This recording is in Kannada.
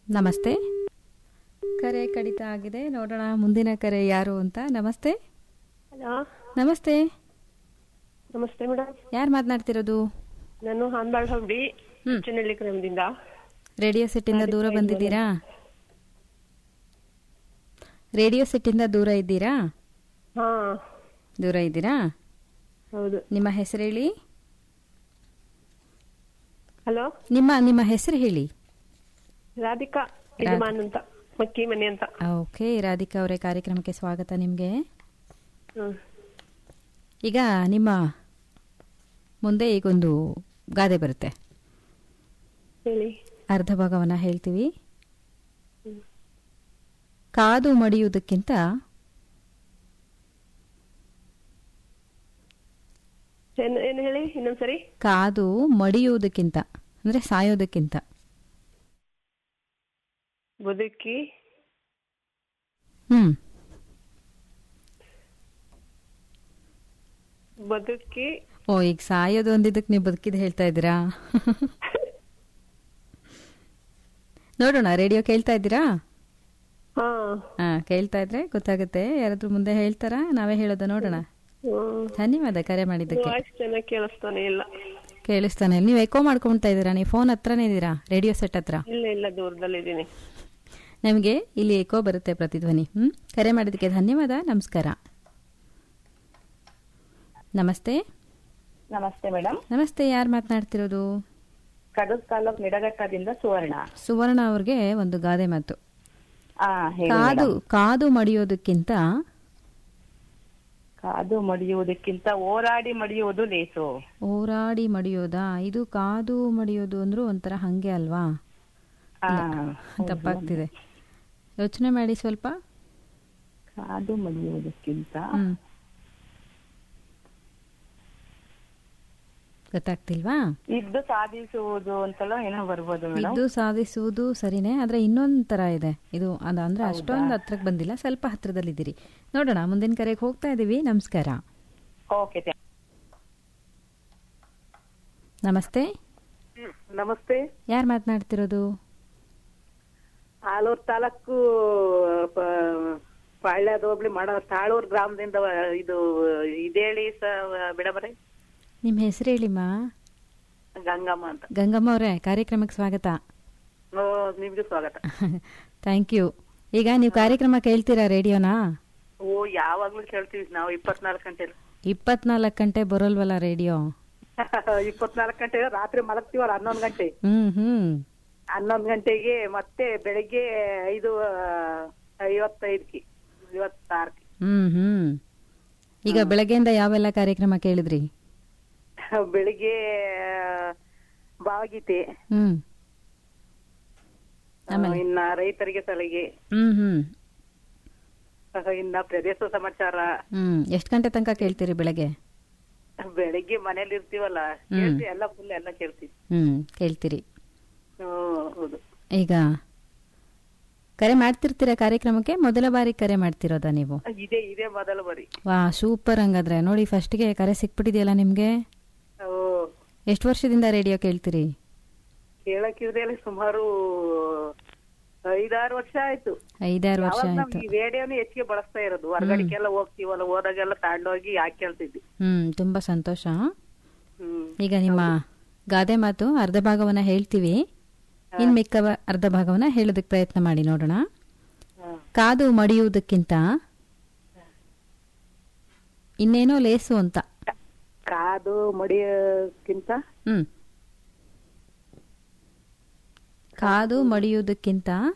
ನಮಸ್ತೆ ಕರೆ ಕಡಿತ ಆಗಿದೆ ನೋಡೋಣ ಮುಂದಿನ ಕರೆ ಯಾರು ಅಂತ ನಮಸ್ತೆ ಹಲೋ ನಮಸ್ತೆ ನಮಸ್ತೆ ಮೇಡಮ್ ಯಾರು ಮಾತನಾಡ್ತಿರೋದು ನಾನು ಹಾನ್ಬಾಳ್ ಹುಬ್ಳಿ ಹ್ಮ್. ಚಿನ್ನಳ್ಳಿ ಕ್ರಮದಿಂದ ರೇಡಿಯೋ ಸೆಟ್ಟಿಂದ ದೂರ ಬಂದಿದ್ದೀರಾ ರೇಡಿಯೋ ಸೆಟ್ಟಿಂದ ದೂರ ಇದ್ದೀರಾ ಹಾ ದೂರ ಇದ್ದೀರಾ ಹೌದು ನಿಮ್ಮ ಹೆಸರು ಹೇಳಿ ಹಲೋ ನಿಮ್ಮ ನಿಮ್ಮ ಹೆಸರು ಹೇಳಿ ರಾಧಿಕಾ ಯಜಮಾನ್ ಅಂತ ಮಕ್ಕಿ ಮನೆ ಅಂತ ಓಕೆ ರಾಧಿಕಾ ಅವರೇ ಕಾರ್ಯಕ್ರಮಕ್ಕೆ ಸ್ವಾಗತ ನಿಮಗೆ ಹ್ಮ್ ಈಗ ನಿಮ್ಮ ಮುಂದೆ ಈಗೊಂದು ಗಾದೆ ಬರುತ್ತೆ ಹೇಳಿ ಅರ್ಧ ಭಾಗವನ್ನ ಹೇಳ್ತೀವಿ ಕಾದು ಮಡಿಯುವುದಕ್ಕಿಂತ ಏನ್ ಏನ್ ಹೇಳಿ ಇನ್ನೊಂದ್ಸರಿ ಕಾದು ಮಡಿಯುವುದಕ್ಕಿಂತ ಅಂದ್ರೆ ಸಾಯೋದಕ್ಕಿಂತ ಬದುಕಿ ಹ್ಮ್ ಬದುಕಿ ಓ ಈಗ ಸಾಯೋದು ಅಂದಿದ್ದಕ್ಕೆ ನೀವು ಬದುಕಿದ್ ಹೇಳ್ತಾ ಇದ್ದೀರಾ ನೋಡೋಣ ರೇಡಿಯೋ ಕೇಳ್ತಾ ಇದ್ದೀರಾ ಹಾ ಹಾ ಕೇಳ್ತಾ ಇದ್ರೆ ಗೊತ್ತಾಗುತ್ತೆ ಯಾರಾದ್ರೂ ಮುಂದೆ ಹೇಳ್ತಾರಾ ನಾವೇ ಹೇಳೋದು ನೋಡೋಣ ಹ್ಮ್ ಧನ್ಯವಾದ ಕರೆ ಮಾಡಿದ್ದಕ್ಕೆ ವಾಯ್ಸ್ ಚೆನ್ನಾಗಿ ಕೇಳಿಸ್ತಾನೆ ಇಲ್ಲ ಕೇಳಿಸ್ತಾನೆ ನೀವು ಎಕೋ ಮಾಡ್ಕೊಳ್ತಾ ಇದ್ದೀರಾ ನೀವು ಫೋನ್ ಹತ್ರನೇ ಇದ್ದೀರಾ ರೇಡಿಯೋ ಸೆಟ್ ಹತ್ರ ಇಲ್ಲ ಇಲ್ಲ ದೂರದಲ್ಲಿದ್ದೀನಿ ನಮಗೆ ಇಲ್ಲಿ ಎಕೋ ಬರುತ್ತೆ ಪ್ರತಿಧ್ವನಿ ಹ್ಮ್ ಕರೆ ಮಾಡಿದ್ದಕ್ಕೆ ಧನ್ಯವಾದ ನಮಸ್ಕಾರ ನಮಸ್ತೆ ನಮಸ್ತೆ ಮೇಡಮ್ ನಮಸ್ತೆ ಯಾರು ಮಾತನಾಡ್ತಿರೋದು ಕಡೂರ್ ತಾಲೂಕ್ ನಿಡಘಟ್ಟದಿಂದ ಸುವರ್ಣ ಸುವರ್ಣ ಅವ್ರಿಗೆ ಒಂದು ಗಾದೆ ಮಾತು ಆ ಹೇಳಿ ಕಾದು madam. ಕಾದು ಮಡಿಯೋದಕ್ಕಿಂತ ಕಾದು ಮಡಿಯುವುದಕ್ಕಿಂತ ಹೋರಾಡಿ ಮಡಿಯುವುದು ಲೇಸು ಹೋರಾಡಿ ಮಡಿಯೋದಾ ಇದು ಕಾದು ಮಡಿಯೋದು ಅಂದ್ರೂ ಒಂಥರ ಹಂಗೆ ಅಲ್ವಾ ಆ, ತಪ್ಪಾಗ್ತಿದೆ ಯೋಚನೆ ಮಾಡಿ ಸ್ವಲ್ಪ ಕಾದು ಮಡಿಯುವುದಕ್ಕಿಂತ ಹ್ಮ್ ಗೊತ್ತಾಗ್ತಿಲ್ವಾ ಇದ್ದು ಸಾಧಿಸುವುದು ಅಂತಲೋ ಏನೋ ಬರ್ಬೋದು ಮೇಡಮ್ ಇದ್ದು ಸಾಧಿಸುವುದು ಸರಿನೇ ಆದ್ರೆ ಇನ್ನೊಂದ್ ತರ ಇದೆ ಇದು ಅದ ಅಂದ್ರೆ ಅಷ್ಟೊಂದು ಹತ್ರಕ್ಕೆ ಬಂದಿಲ್ಲ ಸ್ವಲ್ಪ ಹತ್ರದಲ್ಲಿದ್ದೀರಿ ನೋಡೋಣ ಮುಂದಿನ ಕರೆಗೆ ಹೋಗ್ತಾ ಇದೀವಿ ನಮಸ್ಕಾರ ಓಕೆ ನಮಸ್ತೆ ನಮಸ್ತೆ ಯಾರು ಮಾತನಾಡ್ತಿರೋದು ಆಲೂರ್ ತಾಲೂಕು ಪಾಳ್ಯದ ಹೋಬ್ಳಿ ಮಾಡೋ ತಾಳೂರ್ ಗ್ರಾಮದಿಂದ ಇದು ಇದೇಳಿ ಬಿಡಬರೆ ನಿಮ್ಮ ಹೆಸರು ಹೇಳಿಮ್ಮ ಗಂಗಮ್ಮ ಅಂತ ಗಂಗಮ್ಮ ಅವರೇ ಕಾರ್ಯಕ್ರಮಕ್ಕೆ ಸ್ವಾಗತ ಓ ನಿಮ್ಗೆ ಸ್ವಾಗತ ಥ್ಯಾಂಕ್ ಯು ಈಗ ನೀವು ಕಾರ್ಯಕ್ರಮ ಕೇಳ್ತೀರಾ ರೇಡಿಯೋನಾ ಓ ಯಾವಾಗ್ಲೂ ಕೇಳ್ತೀವಿ ನಾವು ಇಪ್ಪತ್ನಾಲ್ಕು ಗಂಟೆ ಇಪ್ಪತ್ನಾಲ್ಕು ಗಂಟೆ ಬರೋಲ್ವಲ್ಲ ರೇಡಿಯೋ ಇಪ್ಪತ್ನಾಲ್ಕು ಗಂಟೆ ರಾತ್ರಿ ಮಲಗ್ತೀವಲ್ಲ ಹನ್ನೊಂದು ಗಂಟೆ ಹ್ಮ್ ಹ್ಮ್ ಹನ್ನೊಂದು ಗಂಟೆಗೆ ಮತ್ತೆ ಬೆಳಿಗ್ಗೆ ಐದು ಐವತ್ತೈದಕ್ಕೆ ಐವತ್ತಾರಕ್ಕೆ ಹ್ಮ್ ಹ್ಮ್ ಈಗ ಬೆಳಗ್ಗೆಯಿಂದ ಯಾವೆಲ್ಲ ಕಾರ್ಯಕ್ರಮ ಕೇಳಿದ್ರಿ ಬೆಳಿಗ್ಗೆ ಭಾವಗೀತೆ ಹ್ಮ್ ಇನ್ನ ರೈತರಿಗೆ ಸಲಿಗೆ ಹ್ಮ್ ಹ್ಮ್ ಇನ್ನ ಪ್ರದೇಶ ಸಮಾಚಾರ ಹ್ಮ್ ಎಷ್ಟು ಗಂಟೆ ತನಕ ಕೇಳ್ತೀರಿ ಬೆಳಗ್ಗೆ ಬೆಳಿಗ್ಗೆ ಮನೇಲಿ ಇರ್ತೀವಲ್ಲ ಕೇಳ್ತೀವಿ ಎಲ್ಲ ಫುಲ್ ಎಲ್ಲ ಕೇಳ್ತೀವಿ ಹ್ಮ್ ಕೇಳ್ತೀರಿ ಹ್ಮ್, ಹೌದು ಈಗ ಕರೆ ಮಾಡ್ತಿರ್ತೀರಾ ಕಾರ್ಯಕ್ರಮಕ್ಕೆ ಮೊದಲ ಬಾರಿ ಕರೆ ಮಾಡ್ತಿರೋದಾ ನೀವು ಇದೇ ಇದೇ ಮೊದಲ ಬರಿ ವಾ ಸೂಪರ್ ಹಂಗಾದ್ರೆ ನೋಡಿ ಫಸ್ಟ್ಗೆ ಕರೆ ಸಿಕ್ಬಿಟ್ಟಿದೆಯಲ್ಲ ನಿಮ್ಗೆ ಓ ಎಷ್ಟು ವರ್ಷದಿಂದ ರೇಡಿಯೋ ಕೇಳ್ತೀರಿ ಕೇಳಕ್ಕಿದ್ರೆ ಸುಮಾರು ಐದಾರು ವರ್ಷ ಆಯ್ತು ಐದಾರು ವರ್ಷ ಯಾವಾಗ ಆಯ್ತು ನಾವು ಈ ರೇಡಿಯೋನು ಹೆಚ್ಚಿಗೆ ಬಳಸ್ತಾ ಇರೋದು ಹೊರಗಡೆಗೆಲ್ಲ ಹೋಗ್ತೀವಲ್ಲ ಹೋದಾಗೆಲ್ಲ ತಗೊಂಡೋಗಿ ಯಾಕೆ ಕೇಳ್ತಿದ್ವಿ ಹ್ಮ್ ತುಂಬಾ ಸಂತೋಷ ಹ್ಮ್ ಈಗ ನಿಮ್ಮ ಗಾದೆ ಮಾತು ಅರ್ಧ ಭಾಗವನ್ನ ಹೇಳ್ತೀವಿ ಇನ್ ಮಿಕ್ಕ ಬ- ಅರ್ಧ ಭಾಗವನ್ನ ಹೇಳೋದಕ್ಕೆ ಪ್ರಯತ್ನ ಮಾಡಿ ನೋಡೋಣ ಹಾ. ಕಾದು ಮಡಿಯುವುದಕ್ಕಿಂತ ಇನ್ನೇನೋ ಲೇಸು ಅಂತ ಕಾದು ಮಡಿಯಕ್ಕಿಂತ ಹ್ಮ್ ಕಾದು ಮಡಿಯುವುದಕ್ಕಿಂತ